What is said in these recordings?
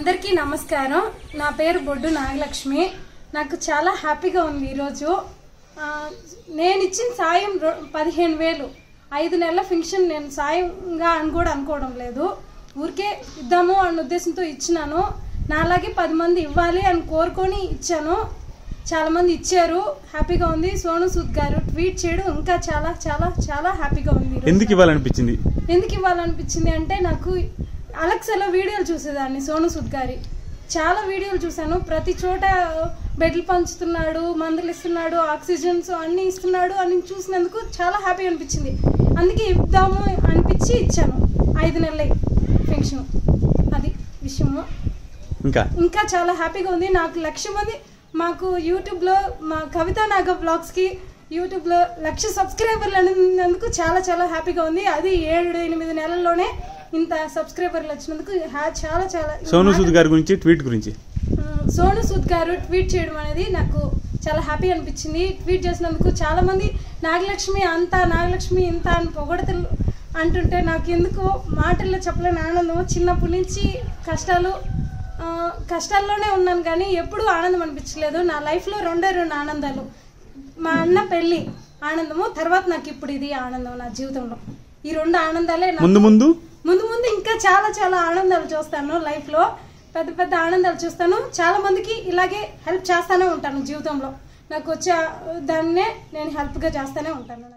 అందరికీ నమస్కారం నా పేరు బొడ్డు నాగలక్ష్మి నాకు చాలా హ్యాపీగా ఉంది ఈరోజు ఆ, నేను ఇచ్చిన సాయం రొ- పదిహేను వేలు ఐదు నెలల ఫంక్షన్ నేను సాయంగా అని కూడా అనుకోవడం లేదు ఊరికే ఇద్దాము అన్న ఉద్దేశంతో ఇచ్చినాను నాలాగే పది మంది ఇవ్వాలి అని కోరుకొని ఇచ్చాను చాలా మంది ఇచ్చారు హ్యాపీగా ఉంది సోను సూద్ గారు ట్వీట్ చేయడం ఇంకా చాలా చాలా చాలా హ్యాపీగా ఉంది ఈరోజు. ఎందుకు ఇవ్వాలనిపించింది ఎందుకు ఇవ్వాలనిపించింది అంటే నాకు అలెక్సాలో వీడియోలు చూసేదాన్ని సోను సుద్ గారి చాలా వీడియోలు చూశాను ప్రతి చోట బెడ్లు పంచుతున్నాడు మందులు ఇస్తున్నాడు ఆక్సిజన్స్ అన్నీ ఇస్తున్నాడు అని చూసినందుకు చాలా హ్యాపీ అనిపించింది అందుకే ఇద్దాము అనిపించి ఇచ్చాను ఐదు నెలల ఫంక్షన్ అది విషయము ఇంకా ఇంకా చాలా హ్యాపీగా ఉంది నాకు లక్ష మంది మాకు యూట్యూబ్లో మా కవిత నాగ బ్లాగ్స్కి యూట్యూబ్లో లక్ష సబ్స్క్రైబర్లు అనేందుకు చాలా చాలా హ్యాపీగా ఉంది అది ఏడు ఎనిమిది నెలల్లోనే ఇంత సబ్స్క్రైబర్లు వచ్చినందుకు హ్యా- చాలా చాలా సోను సూద్ గారి గురించి ట్వీట్ గురించి ఉమ్, సోను సూద్ గారు ట్వీట్ చేయడం అనేది నాకు చాలా హ్యాపీ అనిపించింది ట్వీట్ చేసినందుకు చాలా మంది నాగలక్ష్మి అంత నాగలక్ష్మి ఇంత అని పొగడతలు అంటుంటే నాకు ఎందుకో మాటల్లో చెప్పలేని ఆనందం చిన్నప్పటి నుంచి కష్టాలు ఆ, కష్టాల్లోనే ఉన్నాను కానీ ఎప్పుడూ ఆనందం అనిపించలేదు నా లైఫ్లో రెండే రెండు ఆనందాలు మా అన్న పెళ్ళి ఆనందము తర్వాత నాకు ఇప్పుడు ఇది ఆనందం నా జీవితంలో ఈ రెండు ఆనందాలే నాకు- ముందు ముందు ముందు ముందు ఇంకా చాలా చాలా ఆనందాలు చూస్తాను లైఫ్ లో పెద్ద పెద్ద ఆనందాలు చూస్తాను చాలా మందికి ఇలాగే హెల్ప్ చేస్తానే ఉంటాను జీవితంలో నాకు వచ్చే ఆ- దాన్నే నేను హెల్ప్ గా చేస్తానే ఉంటాను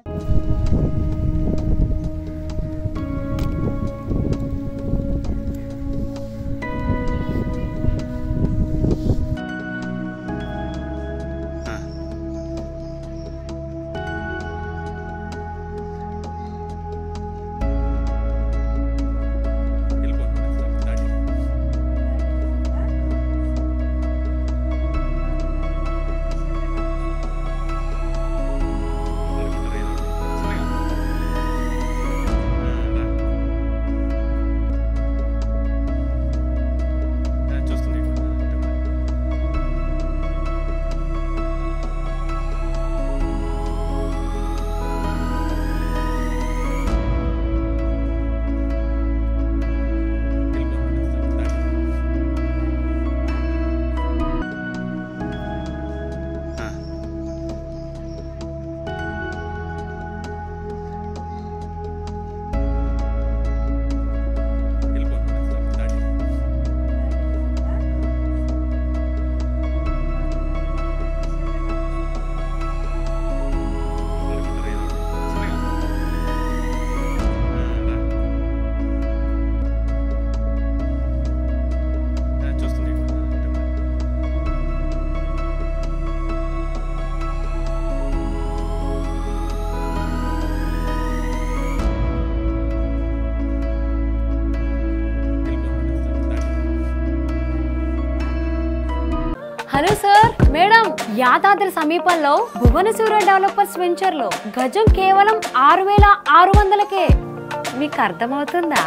హలో సార్ మేడం యాదాద్రి సమీపంలో భువనసూర డెవలపర్స్ వెంచర్ లో గజం కేవలం ఆరు వేల ఆరు వందలకే మీకు అర్థమవుతుందా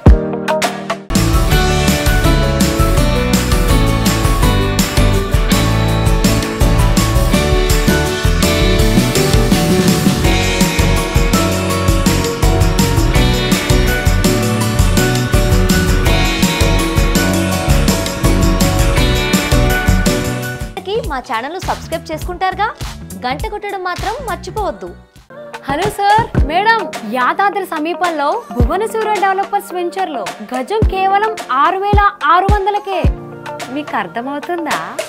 కి మా ఛానల్ సబ్స్క్రైబ్ చేసుకుంటారుగా గంట కొట్టడం మాత్రం మర్చిపోవద్దు హలో సార్ మేడం యాదాద్రి సమీపంలో భువనసూర డెవలపర్స్ వెంచర్ లో గజం కేవలం ఆరు వేల ఆరు వందలకే మీకు అర్థమవుతుందా